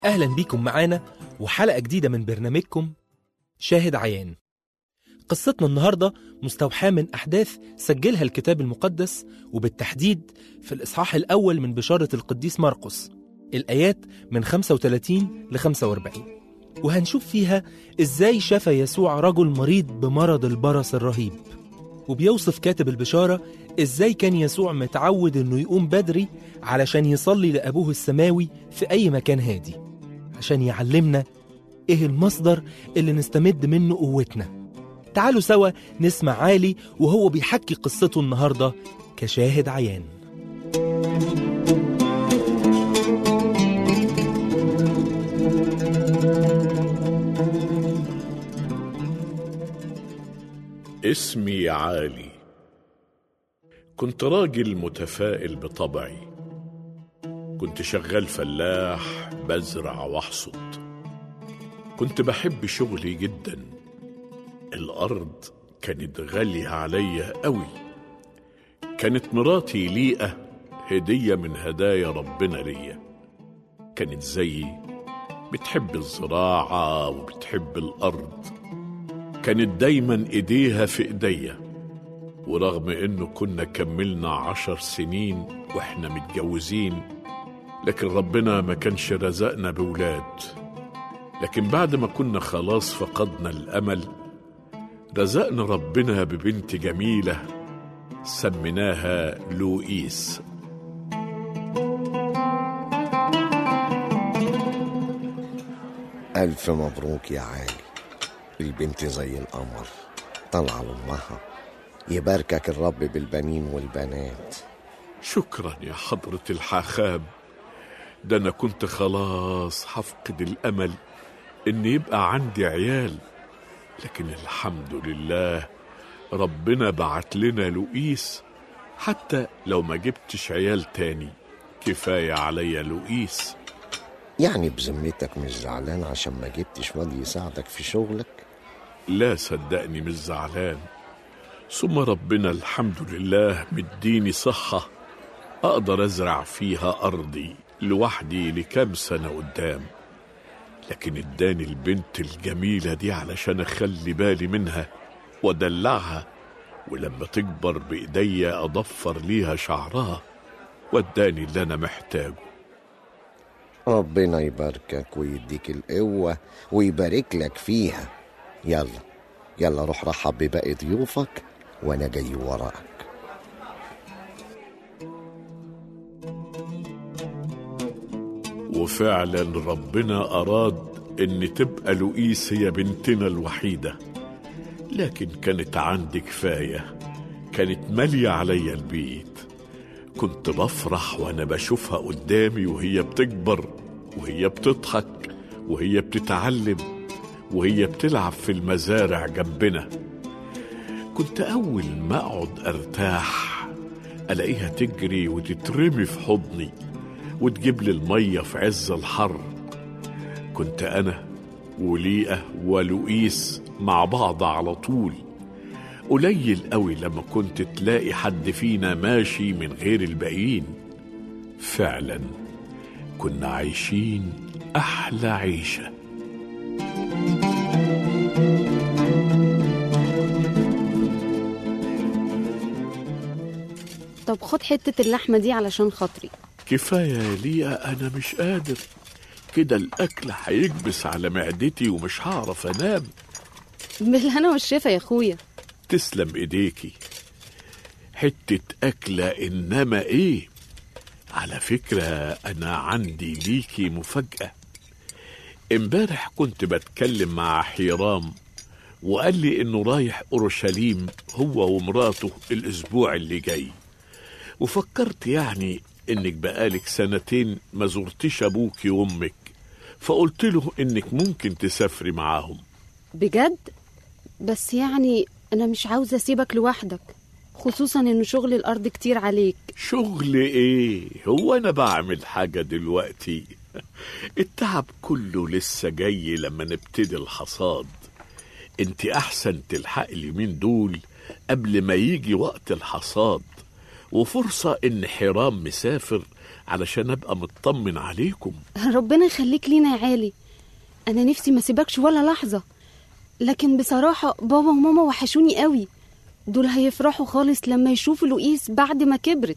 أهلا بيكم معانا وحلقة جديدة من برنامجكم شاهد عيان قصتنا النهاردة مستوحاة من أحداث سجلها الكتاب المقدس وبالتحديد في الإصحاح الأول من بشارة القديس مرقس الآيات من 35 ل 45 وهنشوف فيها إزاي شفى يسوع رجل مريض بمرض البرص الرهيب وبيوصف كاتب البشارة إزاي كان يسوع متعود إنه يقوم بدري علشان يصلي لأبوه السماوي في أي مكان هادي عشان يعلمنا إيه المصدر اللي نستمد منه قوتنا تعالوا سوا نسمع عالي وهو بيحكي قصته النهاردة كشاهد عيان اسمي عالي كنت راجل متفائل بطبعي كنت شغال فلاح بزرع واحصد كنت بحب شغلي جدا الارض كانت غاليه عليا قوي كانت مراتي ليئه هديه من هدايا ربنا ليا كانت زيي بتحب الزراعه وبتحب الارض كانت دايما ايديها في ايديا ورغم انه كنا كملنا عشر سنين واحنا متجوزين لكن ربنا ما كانش رزقنا بولاد لكن بعد ما كنا خلاص فقدنا الامل رزقنا ربنا ببنت جميله سميناها لوئيس ألف مبروك يا عالي البنت زي القمر طالعة لأمها يباركك الرب بالبنين والبنات شكرا يا حضره الحاخام ده انا كنت خلاص هفقد الامل ان يبقى عندي عيال لكن الحمد لله ربنا بعت لنا لؤيس حتى لو ما جبتش عيال تاني كفايه عليا لؤيس يعني بذمتك مش زعلان عشان ما جبتش واد يساعدك في شغلك لا صدقني مش زعلان ثم ربنا الحمد لله مديني صحة أقدر أزرع فيها أرضي لوحدي لكام سنة قدام لكن اداني البنت الجميلة دي علشان أخلي بالي منها وأدلعها ولما تكبر بإيديا أضفر ليها شعرها واداني اللي أنا محتاجه ربنا يباركك ويديك القوة ويبارك لك فيها يلا يلا روح رحب بباقي ضيوفك وانا جاي وراك وفعلا ربنا أراد إن تبقى لؤيس هي بنتنا الوحيدة لكن كانت عندي كفاية كانت مالية عليا البيت كنت بفرح وأنا بشوفها قدامي وهي بتكبر وهي بتضحك وهي بتتعلم وهي بتلعب في المزارع جنبنا كنت أول ما أقعد أرتاح ألاقيها تجري وتترمي في حضني وتجيب لي المية في عز الحر كنت أنا وليئة ولؤيس مع بعض على طول قليل قوي لما كنت تلاقي حد فينا ماشي من غير الباقيين فعلا كنا عايشين أحلى عيشه طب خد حتة اللحمة دي علشان خاطري كفاية يا ليا أنا مش قادر كده الأكل هيكبس على معدتي ومش هعرف أنام بالهنا والشفا يا اخويا تسلم إيديكي حتة أكلة إنما إيه على فكرة أنا عندي ليكي مفاجأة امبارح كنت بتكلم مع حيرام وقال لي إنه رايح أورشليم هو ومراته الأسبوع اللي جاي وفكرت يعني إنك بقالك سنتين ما زرتش أبوكي وأمك فقلت له إنك ممكن تسافري معاهم بجد بس يعني انا مش عاوزة اسيبك لوحدك خصوصا ان شغل الارض كتير عليك شغل ايه هو انا بعمل حاجة دلوقتي التعب كله لسه جاي لما نبتدي الحصاد انت احسن تلحق اليومين دول قبل ما يجي وقت الحصاد وفرصة ان حرام مسافر علشان ابقى مطمن عليكم ربنا يخليك لينا يا عالي انا نفسي ما سيبكش ولا لحظه لكن بصراحه بابا وماما وحشوني قوي دول هيفرحوا خالص لما يشوفوا لوئيس بعد ما كبرت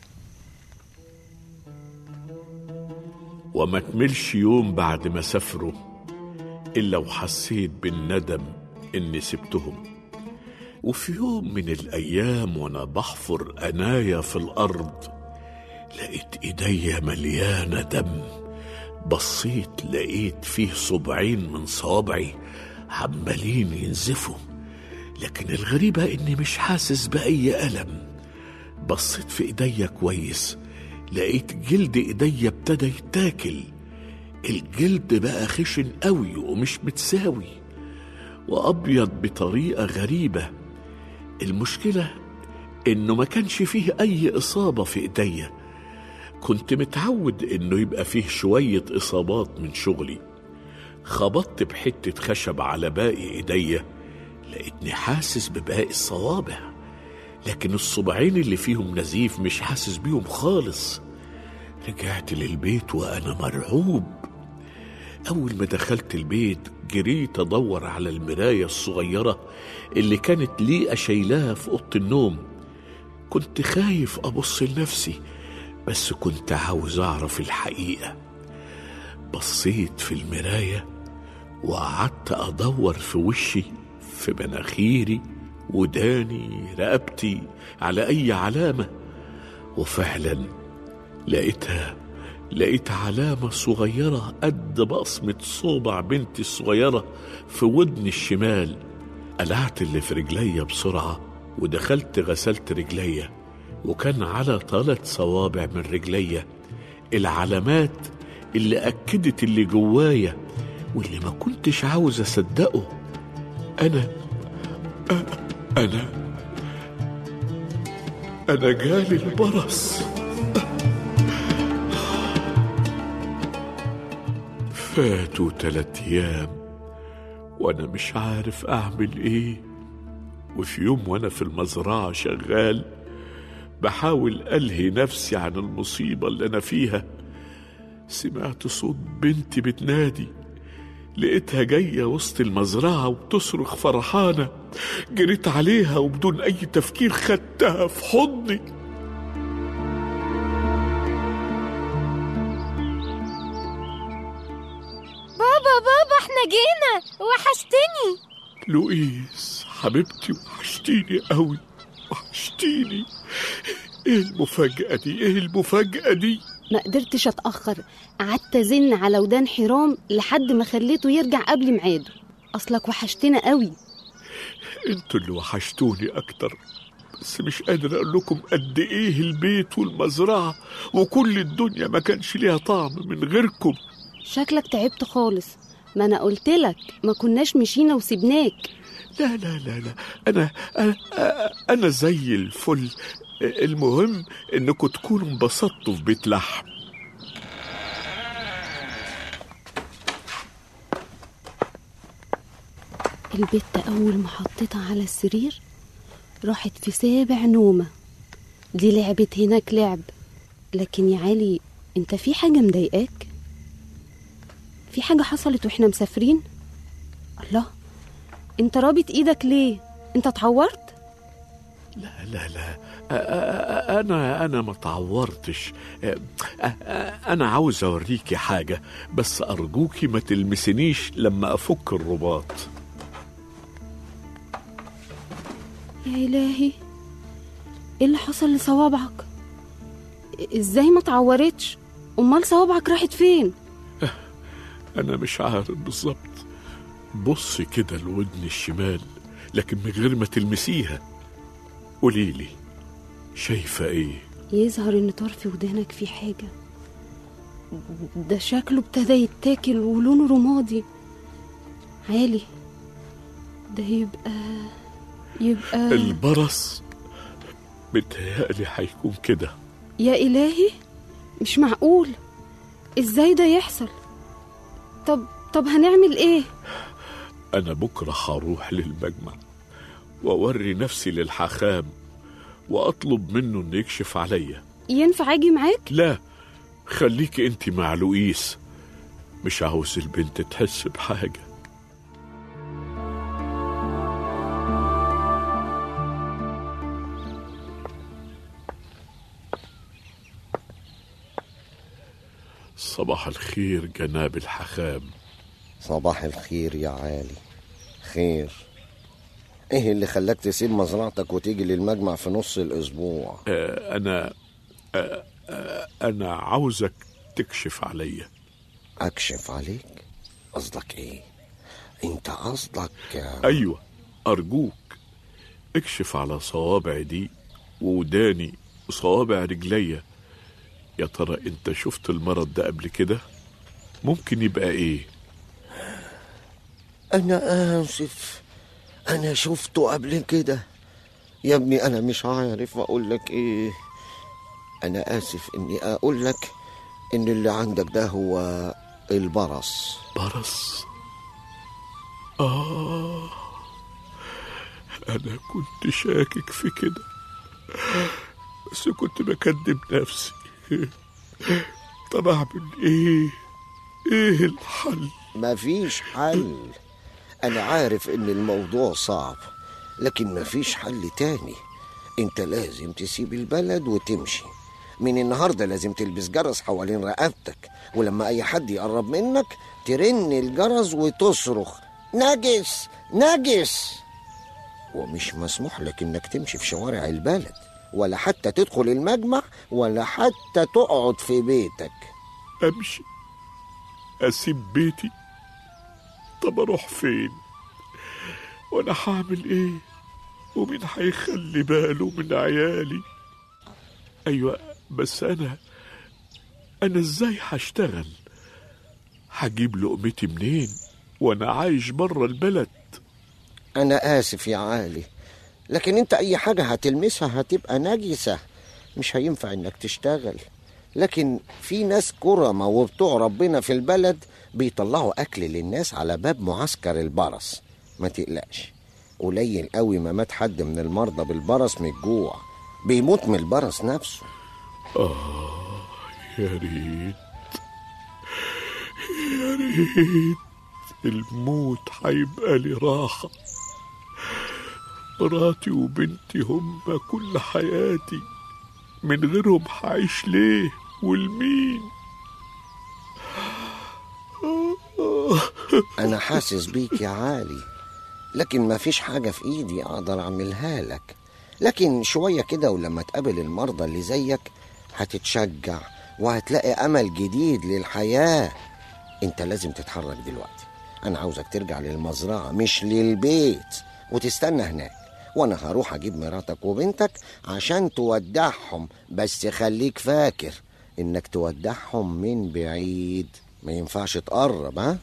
وما تملش يوم بعد ما سافروا إلا وحسيت بالندم إني سبتهم وفي يوم من الأيام وأنا بحفر أنايا في الأرض لقيت إيديا مليانة دم بصيت لقيت فيه صبعين من صوابعي عمالين ينزفوا لكن الغريبة إني مش حاسس بأي ألم بصيت في إيديا كويس لقيت جلد إيديا ابتدى يتاكل الجلد بقى خشن قوي ومش متساوي وأبيض بطريقة غريبة المشكلة إنه ما كانش فيه أي إصابة في إيديا كنت متعود إنه يبقى فيه شوية إصابات من شغلي خبطت بحتة خشب على باقي إيديا لقيتني حاسس بباقي الصوابع لكن الصباعين اللي فيهم نزيف مش حاسس بيهم خالص رجعت للبيت وأنا مرعوب أول ما دخلت البيت جريت أدور على المراية الصغيرة اللي كانت ليئة شايلاها في أوضة النوم كنت خايف أبص لنفسي بس كنت عاوز أعرف الحقيقة بصيت في المراية وقعدت أدور في وشي في مناخيري وداني رقبتي على أي علامة وفعلا لقيتها لقيت علامة صغيرة قد بصمة صوبع بنتي الصغيرة في ودني الشمال قلعت اللي في رجليا بسرعة ودخلت غسلت رجليا وكان على ثلاث صوابع من رجليا العلامات اللي أكدت اللي جوايا واللي ما كنتش عاوز أصدقه أنا أنا أنا جالي البرص فاتوا تلات أيام وأنا مش عارف أعمل إيه وفي يوم وأنا في المزرعة شغال بحاول ألهي نفسي عن المصيبة اللي أنا فيها سمعت صوت بنتي بتنادي لقيتها جاية وسط المزرعة وتصرخ فرحانة جريت عليها وبدون أي تفكير خدتها في حضني بابا بابا احنا جينا وحشتني لوئيس حبيبتي وحشتيني قوي وحشتيني ايه المفاجأة دي ايه المفاجأة دي ما قدرتش اتاخر قعدت ازن على ودان حرام لحد ما خليته يرجع قبل ميعاده اصلك وحشتنا قوي انتوا اللي وحشتوني اكتر بس مش قادر اقول لكم قد ايه البيت والمزرعة وكل الدنيا ما كانش ليها طعم من غيركم شكلك تعبت خالص ما انا قلت لك ما كناش مشينا وسبناك لا لا لا لا أنا أنا, أنا زي الفل المهم إنكم تكونوا انبسطتوا في بيت لحم البت اول ما حطيتها على السرير راحت في سابع نومه دي لعبت هناك لعب لكن يا علي انت في حاجه مضايقاك في حاجه حصلت واحنا مسافرين الله انت رابط ايدك ليه انت اتعورت لا لا لا أ- أ- أنا أنا ما تعورتش أ- أ- أنا عاوز أوريكي حاجة بس أرجوكي ما تلمسنيش لما أفك الرباط يا إلهي إيه اللي حصل لصوابعك؟ إزاي ما اتعورتش؟ أمال صوابعك راحت فين؟ أنا مش عارف بالظبط بصي كده لودن الشمال لكن من غير ما تلمسيها قوليلي شايفة إيه؟ يظهر إن طرف ودانك فيه حاجة ده شكله ابتدى يتاكل ولونه رمادي عالي ده يبقى يبقى البرص متهيألي هيكون كده يا إلهي مش معقول إزاي ده يحصل طب طب هنعمل إيه؟ أنا بكرة هروح للمجمع وأوري نفسي للحاخام وأطلب منه إنه يكشف عليا ينفع أجي معاك؟ لا خليكي انت مع لويس مش عاوز البنت تحس بحاجة صباح الخير جناب الحخام صباح الخير يا علي خير ايه اللي خلاك تسيب مزرعتك وتيجي للمجمع في نص الاسبوع آه أنا آه آه أنا عاوزك تكشف عليا اكشف عليك قصدك ايه انت قصدك أيوة أرجوك اكشف على صوابع دي ووداني وصوابع رجليا يا ترى انت شفت المرض ده قبل كده ممكن يبقى ايه انا اسف انا شفته قبل كده يا ابني انا مش عارف اقول لك ايه انا اسف اني اقول لك ان اللي عندك ده هو البرص برص آه أنا كنت شاكك في كده بس كنت بكذب نفسي طب أعمل إيه؟ إيه الحل؟ مفيش حل انا عارف ان الموضوع صعب لكن مفيش حل تاني انت لازم تسيب البلد وتمشي من النهارده لازم تلبس جرس حوالين رقبتك ولما اي حد يقرب منك ترن الجرس وتصرخ نجس نجس ومش مسموح لك انك تمشي في شوارع البلد ولا حتى تدخل المجمع ولا حتى تقعد في بيتك أمشي أسيب بيتي طب أروح فين؟ وأنا هعمل إيه؟ ومين هيخلي باله من عيالي؟ أيوة بس أنا أنا إزاي هشتغل؟ هجيب لقمتي منين؟ وأنا عايش بره البلد أنا آسف يا علي لكن أنت أي حاجة هتلمسها هتبقى نجسة مش هينفع إنك تشتغل لكن في ناس كرمة وبتوع ربنا في البلد بيطلعوا أكل للناس على باب معسكر البرص ما تقلقش قليل قوي ما مات حد من المرضى بالبرص من الجوع بيموت من البرص نفسه يا ريت يا ريت الموت هيبقى لي راحة مراتي وبنتي هم كل حياتي من غيرهم هعيش ليه والمين أنا حاسس بيك يا علي لكن ما فيش حاجة في إيدي أقدر أعملها لك لكن شوية كده ولما تقابل المرضى اللي زيك هتتشجع وهتلاقي أمل جديد للحياة أنت لازم تتحرك دلوقتي أنا عاوزك ترجع للمزرعة مش للبيت وتستنى هناك وأنا هروح أجيب مراتك وبنتك عشان تودعهم بس خليك فاكر إنك تودعهم من بعيد ما ينفعش تقرب ها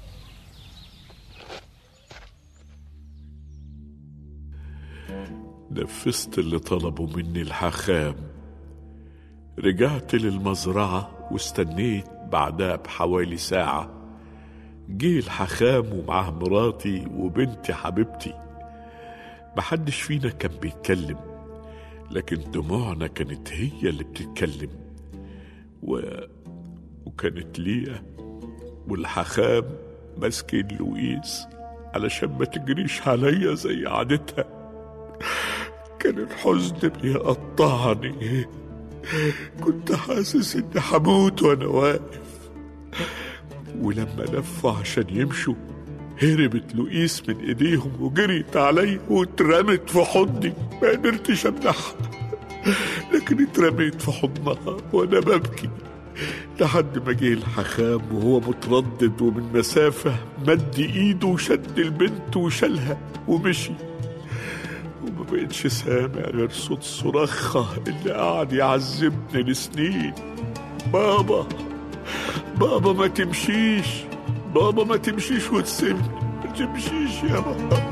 نفذت اللي طلبه مني الحخام رجعت للمزرعة واستنيت بعدها بحوالي ساعة جه الحخام ومعاه مراتي وبنتي حبيبتي محدش فينا كان بيتكلم لكن دموعنا كانت هي اللي بتتكلم و... وكانت ليا والحخام ماسكين لويس علشان ما تجريش عليا زي عادتها كان الحزن بيقطعني كنت حاسس اني هموت وانا واقف ولما لفوا عشان يمشوا هربت لويس من ايديهم وجريت عليا واترمت في حضني ما قدرتش امنعها لكن اترميت في حضنها وانا ببكي لحد ما جه الحخام وهو متردد ومن مسافة مد ايده وشد البنت وشالها ومشي وما بقتش سامع غير صوت صراخها اللي قعد يعذبني لسنين بابا بابا ما تمشيش بابا ما تمشيش وتسيبني ما تمشيش يا بابا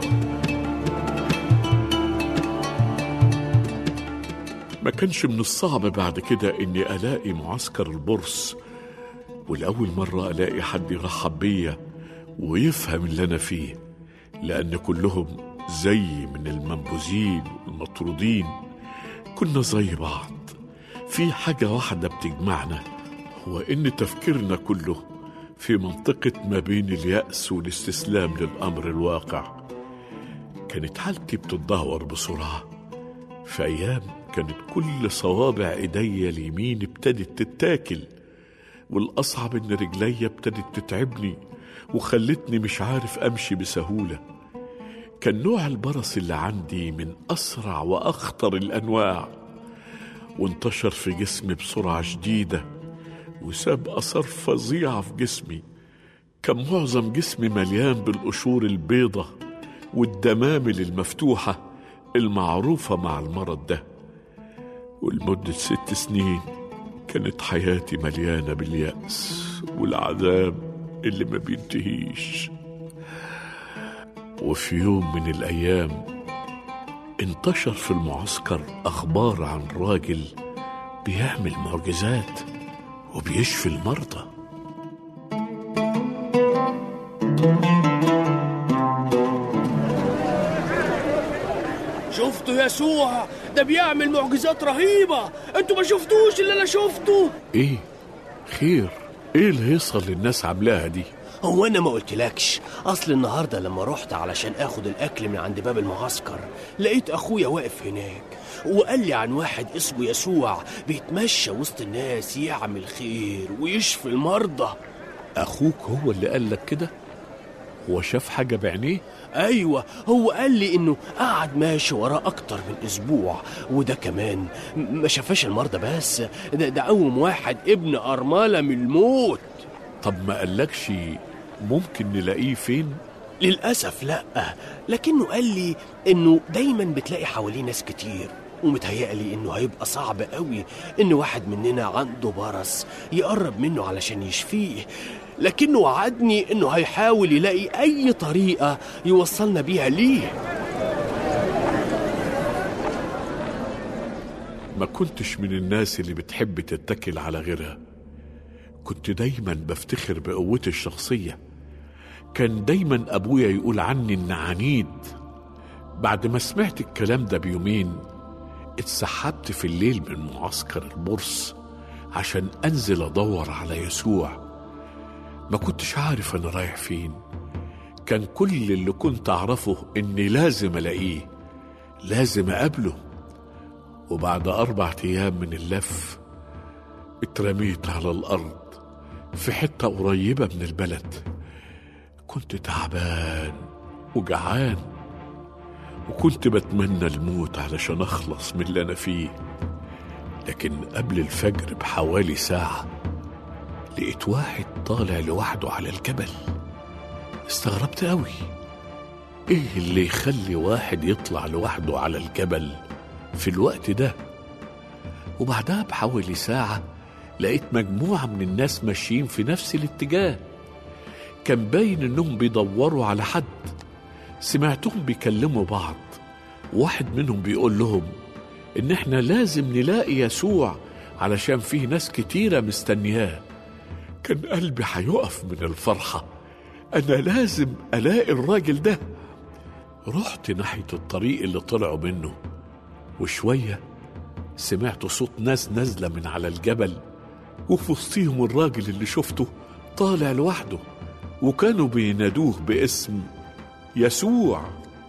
ما كانش من الصعب بعد كده اني الاقي معسكر البورس ولاول مره الاقي حد يرحب بيا ويفهم اللي انا فيه لان كلهم زي من المنبوذين والمطرودين كنا زي بعض في حاجه واحده بتجمعنا هو إن تفكيرنا كله في منطقة ما بين اليأس والاستسلام للأمر الواقع كانت حالتي بتتدهور بسرعة في أيام كانت كل صوابع إيديا اليمين ابتدت تتاكل والأصعب إن رجليا ابتدت تتعبني وخلتني مش عارف أمشي بسهولة كان نوع البرص اللي عندي من أسرع وأخطر الأنواع وانتشر في جسمي بسرعة شديدة وساب أثر فظيعة في جسمي كان معظم جسمي مليان بالقشور البيضة والدمامل المفتوحة المعروفة مع المرض ده ولمدة ست سنين كانت حياتي مليانة باليأس والعذاب اللي ما بينتهيش وفي يوم من الأيام انتشر في المعسكر أخبار عن راجل بيعمل معجزات وبيشفي المرضى شفتوا يسوع ده بيعمل معجزات رهيبة انتوا ما شفتوش اللي انا شفته ايه خير ايه الهيصة اللي الناس عاملاها دي هو انا ما قلتلكش اصل النهارده لما رحت علشان اخد الاكل من عند باب المعسكر لقيت اخويا واقف هناك وقال لي عن واحد اسمه يسوع بيتمشى وسط الناس يعمل خير ويشفي المرضى اخوك هو اللي قال لك كده هو شاف حاجة بعينيه ايوه هو قال لي انه قعد ماشي وراه اكتر من اسبوع وده كمان م- ما شافاش المرضى بس ده, ده قوم واحد ابن ارمله من الموت طب ما قالكش ممكن نلاقيه فين للاسف لا لكنه قال لي انه دايما بتلاقي حواليه ناس كتير ومتهيألي انه هيبقى صعب قوي ان واحد مننا عنده برص يقرب منه علشان يشفيه لكنه وعدني انه هيحاول يلاقي اي طريقه يوصلنا بيها ليه ما كنتش من الناس اللي بتحب تتكل على غيرها كنت دايما بفتخر بقوتي الشخصية كان دايما أبويا يقول عني إن عنيد بعد ما سمعت الكلام ده بيومين اتسحبت في الليل من معسكر البرص عشان أنزل أدور على يسوع ما كنتش عارف أنا رايح فين كان كل اللي كنت أعرفه إني لازم ألاقيه لازم أقابله وبعد أربع أيام من اللف اترميت على الأرض في حتة قريبة من البلد كنت تعبان وجعان وكنت بتمنى الموت علشان أخلص من اللي أنا فيه لكن قبل الفجر بحوالي ساعة لقيت واحد طالع لوحده على الجبل استغربت قوي ايه اللي يخلي واحد يطلع لوحده على الجبل في الوقت ده وبعدها بحوالي ساعة لقيت مجموعة من الناس ماشيين في نفس الاتجاه كان باين انهم بيدوروا على حد سمعتهم بيكلموا بعض واحد منهم بيقول لهم ان احنا لازم نلاقي يسوع علشان فيه ناس كتيرة مستنياه كان قلبي هيقف من الفرحة انا لازم الاقي الراجل ده رحت ناحية الطريق اللي طلعوا منه وشوية سمعت صوت ناس نازلة من على الجبل وفي وسطيهم الراجل اللي شفته طالع لوحده وكانوا بينادوه باسم يسوع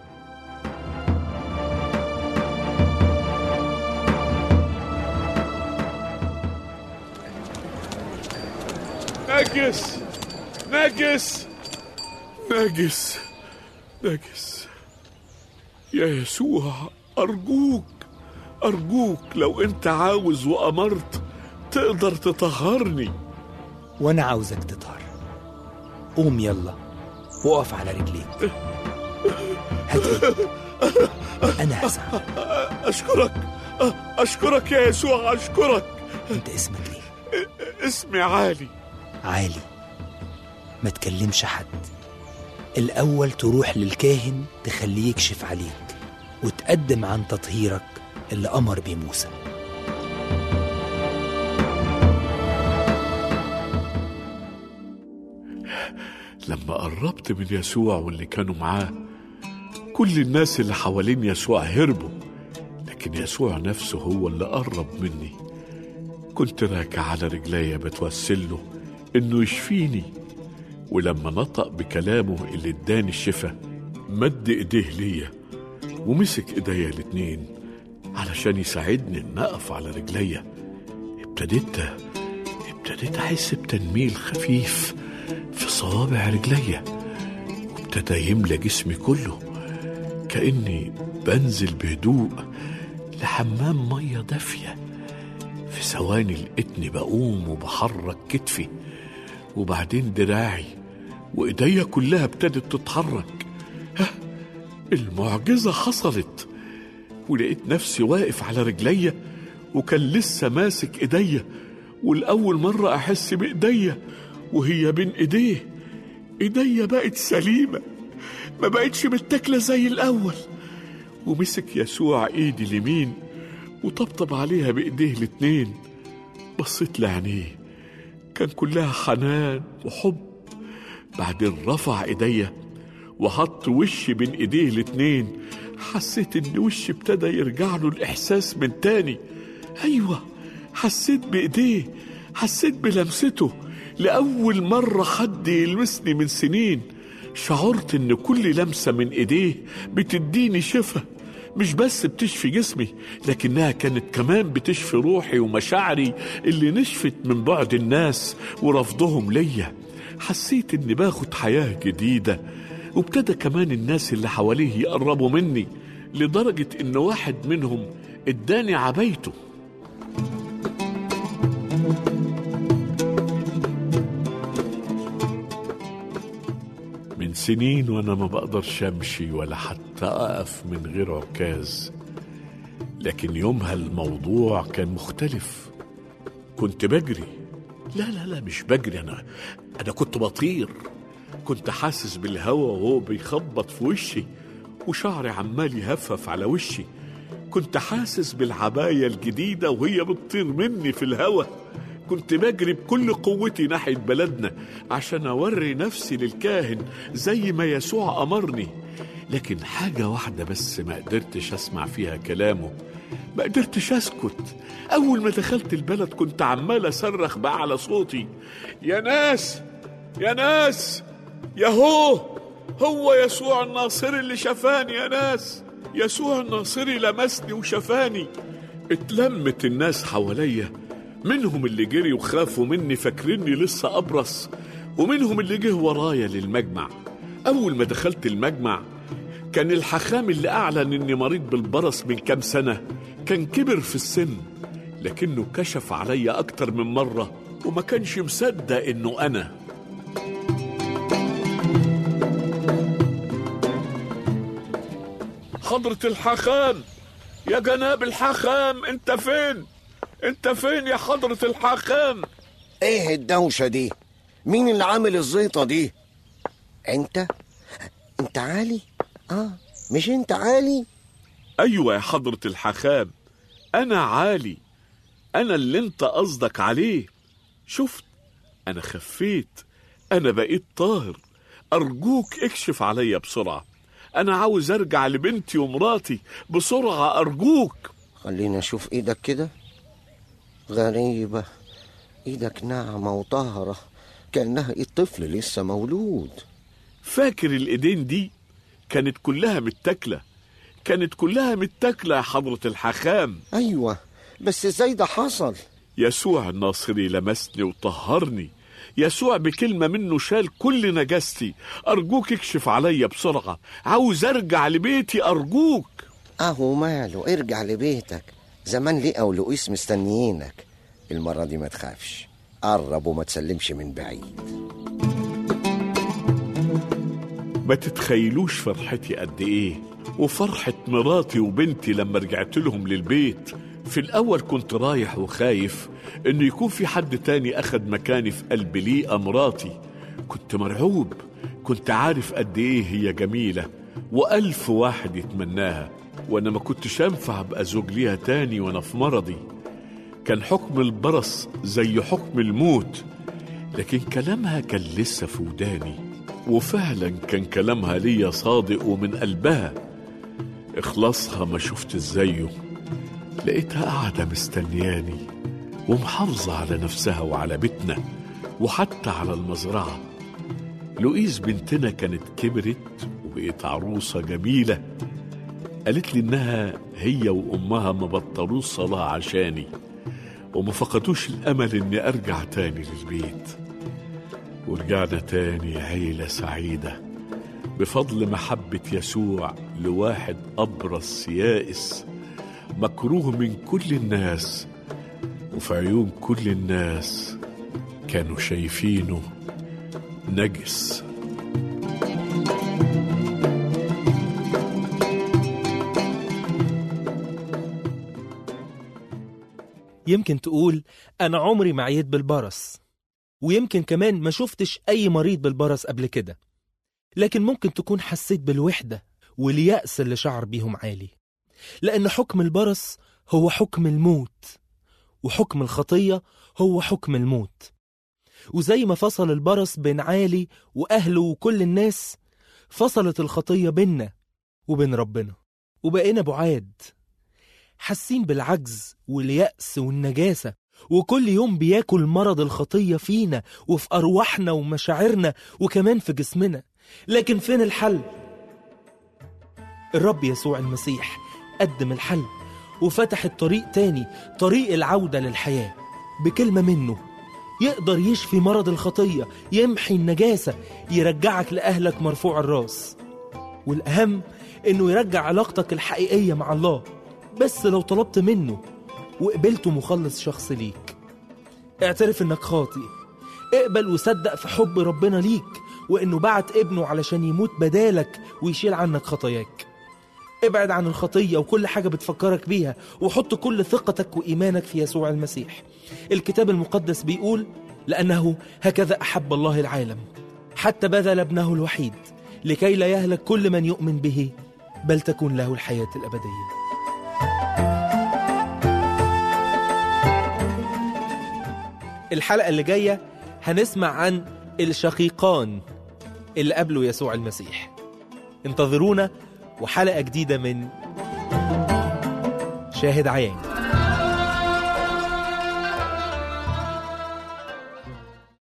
نجس نجس نجس نجس يا يسوع أرجوك أرجوك لو أنت عاوز وأمرت تقدر تطهرني وانا عاوزك تطهر قوم يلا وقف على رجليك هات ايدك انا هساعدك أشكرك أشكرك يا يسوع أشكرك انت اسمك ايه اسمي عالي عالي ما تكلمش حد الاول تروح للكاهن تخليه يكشف عليك وتقدم عن تطهيرك اللي امر بيه موسى لما قربت من يسوع واللي كانوا معاه كل الناس اللي حوالين يسوع هربوا لكن يسوع نفسه هو اللي قرب مني كنت راكع على رجليا بتوسل له انه يشفيني ولما نطق بكلامه اللي اداني الشفا مد ايديه ليا ومسك ايديا الاتنين علشان يساعدني ان اقف على رجليا ابتديت ابتديت احس بتنميل خفيف في صوابع رجليا وابتدى يملى جسمي كله كاني بنزل بهدوء لحمام ميه دافيه في ثواني لقيتني بقوم وبحرك كتفي وبعدين دراعي وايديا كلها ابتدت تتحرك ها المعجزه حصلت ولقيت نفسي واقف على رجليا وكان لسه ماسك ايديا والاول مره احس بايديا وهي بين ايديه ايديا بقت سليمه ما بقتش متاكله زي الاول ومسك يسوع ايدي اليمين وطبطب عليها بايديه الاتنين بصيت لعينيه كان كلها حنان وحب بعدين رفع ايديا وحط وشي بين ايديه الاتنين حسيت ان وشي ابتدى يرجع له الاحساس من تاني ايوه حسيت بايديه حسيت بلمسته لاول مره حد يلمسني من سنين شعرت ان كل لمسه من ايديه بتديني شفا مش بس بتشفي جسمي لكنها كانت كمان بتشفي روحي ومشاعري اللي نشفت من بعد الناس ورفضهم ليا حسيت اني باخد حياه جديده وابتدى كمان الناس اللي حواليه يقربوا مني لدرجه ان واحد منهم اداني عبايته من سنين وانا ما بقدرش امشي ولا حتى اقف من غير عكاز لكن يومها الموضوع كان مختلف كنت بجري لا لا لا مش بجري انا انا كنت بطير كنت حاسس بالهوا وهو بيخبط في وشي وشعري عمال يهفف على وشي كنت حاسس بالعباية الجديدة وهي بتطير مني في الهوا كنت بجري بكل قوتي ناحية بلدنا عشان أوري نفسي للكاهن زي ما يسوع أمرني لكن حاجة واحدة بس ما قدرتش أسمع فيها كلامه ما قدرتش أسكت أول ما دخلت البلد كنت عمال أصرخ بأعلى صوتي يا ناس يا ناس يهو هو يسوع الناصري اللي شفاني يا ناس يسوع الناصري لمسني وشفاني اتلمت الناس حواليا منهم اللي جري وخافوا مني فاكريني لسه أبرص ومنهم اللي جه ورايا للمجمع أول ما دخلت المجمع كان الحخام اللي أعلن إني مريض بالبرص من كام سنة كان كبر في السن لكنه كشف عليا أكتر من مرة وما كانش مصدق إنه أنا حضرة الحخام يا جناب الحخام انت فين انت فين يا حضرة الحخام ايه الدوشة دي مين اللي عامل الزيطة دي انت انت عالي اه مش انت عالي ايوه يا حضرة الحخام انا عالي انا اللي انت قصدك عليه شفت انا خفيت انا بقيت طاهر ارجوك اكشف عليا بسرعة انا عاوز ارجع لبنتي ومراتي بسرعة ارجوك خلينا اشوف ايدك كده غريبة ايدك ناعمة وطاهرة كأنها ايد طفل لسه مولود فاكر الايدين دي كانت كلها متاكلة كانت كلها متاكلة يا حضرة الحخام ايوه بس ازاي ده حصل يسوع الناصري لمسني وطهرني يسوع بكلمة منه شال كل نجاستي أرجوك اكشف عليا بسرعة عاوز أرجع لبيتي أرجوك اهو ماله ارجع لبيتك زمان لقى ولؤيس مستنيينك المرة دي ما تخافش قرب وما تسلمش من بعيد ما تتخيلوش فرحتي قد إيه وفرحة مراتي وبنتي لما رجعت لهم للبيت في الأول كنت رايح وخايف إنه يكون في حد تاني أخد مكاني في قلب ليئة مراتي كنت مرعوب كنت عارف قد إيه هي جميلة وألف واحد يتمناها وأنا ما كنتش أنفع أبقى زوج ليها تاني وأنا في مرضي كان حكم البرص زي حكم الموت لكن كلامها كان لسه في وداني وفعلا كان كلامها ليا صادق ومن قلبها إخلاصها ما شفت زيه لقيتها قاعدة مستنياني ومحافظة على نفسها وعلى بيتنا وحتى على المزرعة لويس بنتنا كانت كبرت وبقت عروسة جميلة قالت لي إنها هي وأمها ما بطلوش صلاة عشاني وما فقدوش الأمل إني أرجع تاني للبيت ورجعنا تاني عيلة سعيدة بفضل محبة يسوع لواحد أبرص يائس مكروه من كل الناس وفي عيون كل الناس كانوا شايفينه نجس يمكن تقول أنا عمري ما عيت بالبرص ويمكن كمان ما شفتش أي مريض بالبرص قبل كده لكن ممكن تكون حسيت بالوحدة واليأس اللي شعر بيهم عالي لأن حكم البرص هو حكم الموت وحكم الخطية هو حكم الموت وزي ما فصل البرص بين عالي وأهله وكل الناس فصلت الخطية بيننا وبين ربنا وبقينا بعاد حاسين بالعجز واليأس والنجاسة وكل يوم بياكل مرض الخطية فينا وفي أرواحنا ومشاعرنا وكمان في جسمنا لكن فين الحل؟ الرب يسوع المسيح قدم الحل وفتح الطريق تاني طريق العودة للحياة بكلمة منه يقدر يشفي مرض الخطية يمحي النجاسة يرجعك لأهلك مرفوع الراس والأهم إنه يرجع علاقتك الحقيقية مع الله بس لو طلبت منه وقبلته مخلص شخص ليك اعترف انك خاطئ اقبل وصدق في حب ربنا ليك وانه بعت ابنه علشان يموت بدالك ويشيل عنك خطاياك ابعد عن الخطية وكل حاجة بتفكرك بيها وحط كل ثقتك وإيمانك في يسوع المسيح الكتاب المقدس بيقول لأنه هكذا أحب الله العالم حتى بذل ابنه الوحيد لكي لا يهلك كل من يؤمن به بل تكون له الحياة الأبدية الحلقة اللي جاية هنسمع عن الشقيقان اللي قابلوا يسوع المسيح انتظرونا وحلقة جديدة من شاهد عيان